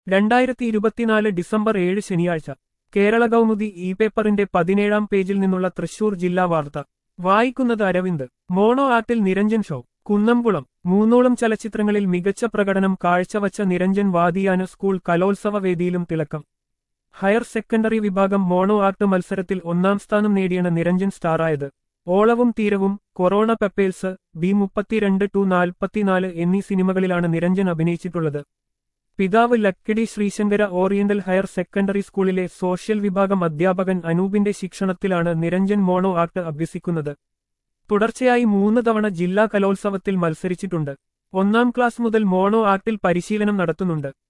രണ്ടായിരത്തി ഇരുപത്തിനാല് ഡിസംബർ ഏഴ് ശനിയാഴ്ച കേരള കൗമുദി ഇ പേപ്പറിന്റെ പതിനേഴാം പേജിൽ നിന്നുള്ള തൃശൂർ ജില്ലാ വാർത്ത വായിക്കുന്നത് അരവിന്ദ് മോണോ ആർട്ടിൽ നിരഞ്ജൻ ഷോ കുന്നംകുളം മൂന്നോളം ചലച്ചിത്രങ്ങളിൽ മികച്ച പ്രകടനം കാഴ്ചവച്ച നിരഞ്ജൻ വാദിയാന സ്കൂൾ കലോത്സവ വേദിയിലും തിളക്കം ഹയർ സെക്കൻഡറി വിഭാഗം മോണോ ആർട്ട് മത്സരത്തിൽ ഒന്നാം സ്ഥാനം നേടിയാണ് നിരഞ്ജൻ സ്റ്റാറായത് ഓളവും തീരവും കൊറോണ പെപ്പേൽസ് ബി മുപ്പത്തിരണ്ട് ടു നാൽപ്പത്തിനാല് എന്നീ സിനിമകളിലാണ് നിരഞ്ജൻ അഭിനയിച്ചിട്ടുള്ളത് പിതാവ് Lakkidi Sreesankara oriental higher secondary സ്കൂളിലെ സോഷ്യൽ വിഭാഗം അധ്യാപകൻ അനൂപിന്റെ ശിക്ഷണത്തിലാണ് നിരഞ്ജൻ മോണോ ആർട്ട് അഭ്യസിക്കുന്നത് തുടർച്ചയായി മൂന്ന് തവണ ജില്ലാ കലോത്സവത്തിൽ മത്സരിച്ചിട്ടുണ്ട് ഒന്നാം ക്ലാസ് മുതൽ മോണോ ആർട്ടിൽ പരിശീലനം നടത്തുന്നുണ്ട്